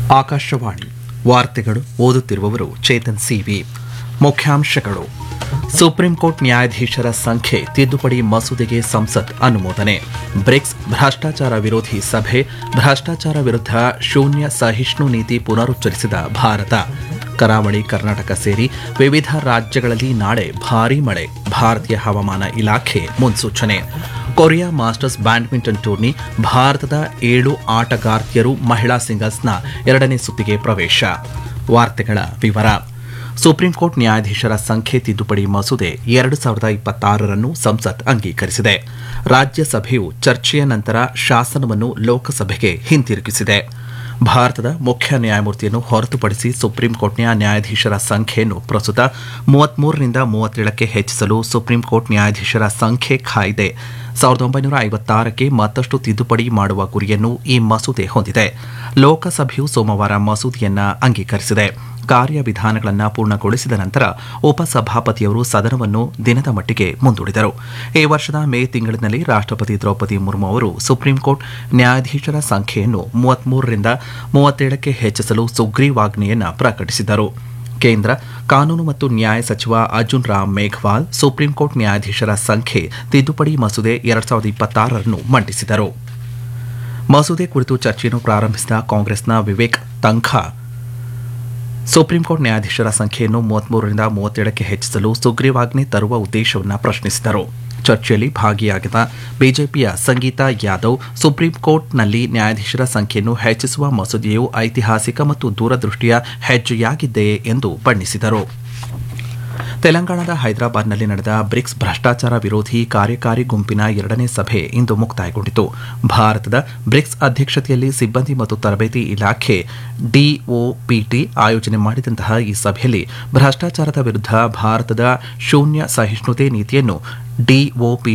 ಆಕಾಶವಾಣಿ ವಾರ್ತೆಗಳು ಓದುತ್ತಿರುವವರು ಚೇತನ್ ಸಿವಿ ಮುಖ್ಯಾಂಶಗಳು ಸುಪ್ರೀಂ ಕೋರ್ಟ್ ನ್ಯಾಯಾಧೀಶರ ಸಂಖ್ಯೆ ತಿದ್ದುಪಡಿ ಮಸೂದೆಗೆ ಸಂಸತ್ ಅನುಮೋದನೆ ಬ್ರಿಕ್ಸ್ ಭ್ರಷ್ಟಾಚಾರ ವಿರೋಧಿ ಸಭೆ ಭ್ರಷ್ಟಾಚಾರ ವಿರುದ್ಧ ಶೂನ್ಯ ಸಹಿಷ್ಣು ನೀತಿ ಪುನರುಚ್ಚರಿಸಿದ ಭಾರತ ಕರಾವಳಿ ಕರ್ನಾಟಕ ಸೇರಿ ವಿವಿಧ ರಾಜ್ಯಗಳಲ್ಲಿ ನಾಳೆ ಭಾರೀ ಮಳೆ ಭಾರತೀಯ ಹವಾಮಾನ ಇಲಾಖೆ ಮುನ್ಸೂಚನೆ ಕೊರಿಯಾ ಮಾಸ್ಟರ್ಸ್ ಬ್ಯಾಡ್ಮಿಂಟನ್ ಟೂರ್ನಿ ಭಾರತದ ಏಳು ಆಟಗಾರ್ತಿಯರು ಮಹಿಳಾ ಸಿಂಗಲ್ಸ್ನ ಎರಡನೇ ಸುತ್ತಿಗೆ ಪ್ರವೇಶ ವಾರ್ತೆಗಳ ವಿವರ ಸುಪ್ರೀಂ ಕೋರ್ಟ್ ನ್ಯಾಯಾಧೀಶರ ಸಂಖ್ಯೆ ತಿದ್ದುಪಡಿ ಮಸೂದೆ ಎರಡು ಸಾವಿರದ ಇಪ್ಪತ್ತಾರರನ್ನು ಸಂಸತ್ ಅಂಗೀಕರಿಸಿದೆ ರಾಜ್ಯಸಭೆಯು ಚರ್ಚೆಯ ನಂತರ ಶಾಸನವನ್ನು ಲೋಕಸಭೆಗೆ ಹಿಂತಿರುಗಿಸಿದೆ ಭಾರತದ ಮುಖ್ಯ ನ್ಯಾಯಮೂರ್ತಿಯನ್ನು ಹೊರತುಪಡಿಸಿ ಸುಪ್ರೀಂ ಕೋರ್ಟ್ನ ನ್ಯಾಯಾಧೀಶರ ಸಂಖ್ಯೆಯನ್ನು ಪ್ರಸ್ತುತ ಮೂವತ್ಮೂರರಿಂದ ಮೂವತ್ತೇಳಕ್ಕೆ ಹೆಚ್ಚಿಸಲು ಸುಪ್ರೀಂ ಕೋರ್ಟ್ ನ್ಯಾಯಾಧೀಶರ ಸಂಖ್ಯೆ ಕಾಯ್ದೆ ಸಾವಿರದ ಒಂಬೈನೂರ ಐವತ್ತಾರಕ್ಕೆ ಮತ್ತಷ್ಟು ತಿದ್ದುಪಡಿ ಮಾಡುವ ಗುರಿಯನ್ನು ಈ ಮಸೂದೆ ಹೊಂದಿದೆ ಲೋಕಸಭೆಯು ಸೋಮವಾರ ಮಸೂದೆಯನ್ನ ಅಂಗೀಕರಿಸಿದೆ ಕಾರ್ಯವಿಧಾನಗಳನ್ನು ಪೂರ್ಣಗೊಳಿಸಿದ ನಂತರ ಉಪಸಭಾಪತಿಯವರು ಸದನವನ್ನು ದಿನದ ಮಟ್ಟಿಗೆ ಮುಂದೂಡಿದರು ಈ ವರ್ಷದ ಮೇ ತಿಂಗಳಿನಲ್ಲಿ ರಾಷ್ಟ್ರಪತಿ ದ್ರೌಪದಿ ಮುರ್ಮು ಅವರು ಸುಪ್ರೀಂ ಕೋರ್ಟ್ ನ್ಯಾಯಾಧೀಶರ ಸಂಖ್ಯೆಯನ್ನು ಮೂವತ್ಮೂರರಿಂದ ಮೂವತ್ತೇಳಕ್ಕೆ ಹೆಚ್ಚಿಸಲು ಸುಗ್ರೀವಾಜ್ಞೆಯನ್ನು ಪ್ರಕಟಿಸಿದರು ಕೇಂದ್ರ ಕಾನೂನು ಮತ್ತು ನ್ಯಾಯ ಸಚಿವ ಅರ್ಜುನ್ ರಾಮ್ ಮೇಘವಾಲ್ ಸುಪ್ರೀಂ ಕೋರ್ಟ್ ನ್ಯಾಯಾಧೀಶರ ಸಂಖ್ಯೆ ತಿದ್ದುಪಡಿ ಮಸೂದೆ ಎರಡ್ ಸಾವಿರದ ಇಪ್ಪತ್ತಾರರನ್ನು ಮಂಡಿಸಿದರು ಮಸೂದೆ ಕುರಿತು ಚರ್ಚೆಯನ್ನು ಪ್ರಾರಂಭಿಸಿದ ಕಾಂಗ್ರೆಸ್ನ ವಿವೇಕ್ ತಂಖಾ ಸುಪ್ರೀಂ ಕೋರ್ಟ್ ನ್ಯಾಯಾಧೀಶರ ಸಂಖ್ಯೆಯನ್ನು ಮೂವತ್ಮೂರರಿಂದ ಮೂವತ್ತೇಳಕ್ಕೆ ಹೆಚ್ಚಿಸಲು ಸುಗ್ರೀವಾಜ್ಞೆ ತರುವ ಉದ್ದೇಶವನ್ನು ಪ್ರಶ್ನಿಸಿದರು ಚರ್ಚೆಯಲ್ಲಿ ಭಾಗಿಯಾಗಿದ್ದ ಬಿಜೆಪಿಯ ಸಂಗೀತಾ ಯಾದವ್ ಸುಪ್ರೀಂ ಕೋರ್ಟ್ನಲ್ಲಿ ನ್ಯಾಯಾಧೀಶರ ಸಂಖ್ಯೆಯನ್ನು ಹೆಚ್ಚಿಸುವ ಮಸೂದೆಯು ಐತಿಹಾಸಿಕ ಮತ್ತು ದೂರದೃಷ್ಟಿಯ ಹೆಜ್ಜೆಯಾಗಿದೆ ಎಂದು ಬಣ್ಣಿಸಿದರು ತೆಲಂಗಾಣದ ಹೈದರಾಬಾದ್ನಲ್ಲಿ ನಡೆದ ಬ್ರಿಕ್ಸ್ ಭ್ರಷ್ಟಾಚಾರ ವಿರೋಧಿ ಕಾರ್ಯಕಾರಿ ಗುಂಪಿನ ಎರಡನೇ ಸಭೆ ಇಂದು ಮುಕ್ತಾಯಗೊಂಡಿತು ಭಾರತದ ಬ್ರಿಕ್ಸ್ ಅಧ್ಯಕ್ಷತೆಯಲ್ಲಿ ಸಿಬ್ಬಂದಿ ಮತ್ತು ತರಬೇತಿ ಇಲಾಖೆ ಡಿಒಪಿಟಿ ಆಯೋಜನೆ ಮಾಡಿದಂತಹ ಈ ಸಭೆಯಲ್ಲಿ ಭ್ರಷ್ಟಾಚಾರದ ವಿರುದ್ಧ ಭಾರತದ ಶೂನ್ಯ ಸಹಿಷ್ಣುತೆ ನೀತಿಯನ್ನು ಡಿಒಪಿ